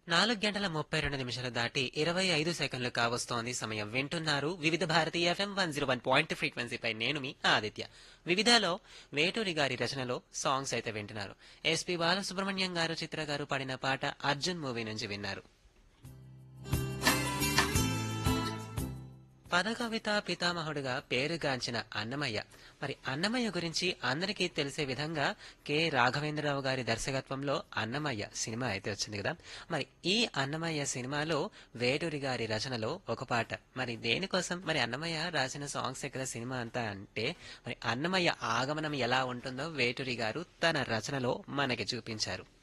నాలుగు గంటల ముప్పై రెండు నిమిషాలు దాటి ఇరవై ఐదు సెకండ్లు కావస్తోంది సమయం వింటున్నారు Vividh Bharati FM one zero one point ఫ్రీక్వెన్సీపై నేను మీ ఆదిత్య వివిధలో వేటూరి గారి రచనలో సాంగ్స్ అయితే వింటున్నారు ఎస్పి బాలసుబ్రహ్మణ్యం గారు చిత్ర గారు పాడిన పాట అర్జున్ మూవీ నుంచి విన్నారు పదకవిత పితామహుడుగా పేరుగాంచిన అన్నమయ్య మరి అన్నమయ్య గురించి అందరికీ తెలిసే విధంగా కె రాఘవేంద్రరావు గారి దర్శకత్వంలో అన్నమయ్య సినిమా అయితే వచ్చింది కదా మరి ఈ అన్నమయ్య సినిమాలో వేటూరి గారి రచనలో ఒక పాట మరి దేనికోసం మరి అన్నమయ్య రాసిన సాంగ్స్ ఎక్కడ సినిమా అంతా అంటే మరి అన్నమయ్య ఆగమనం ఎలా ఉంటుందో వేటూరి గారు తన రచనలో మనకి చూపించారు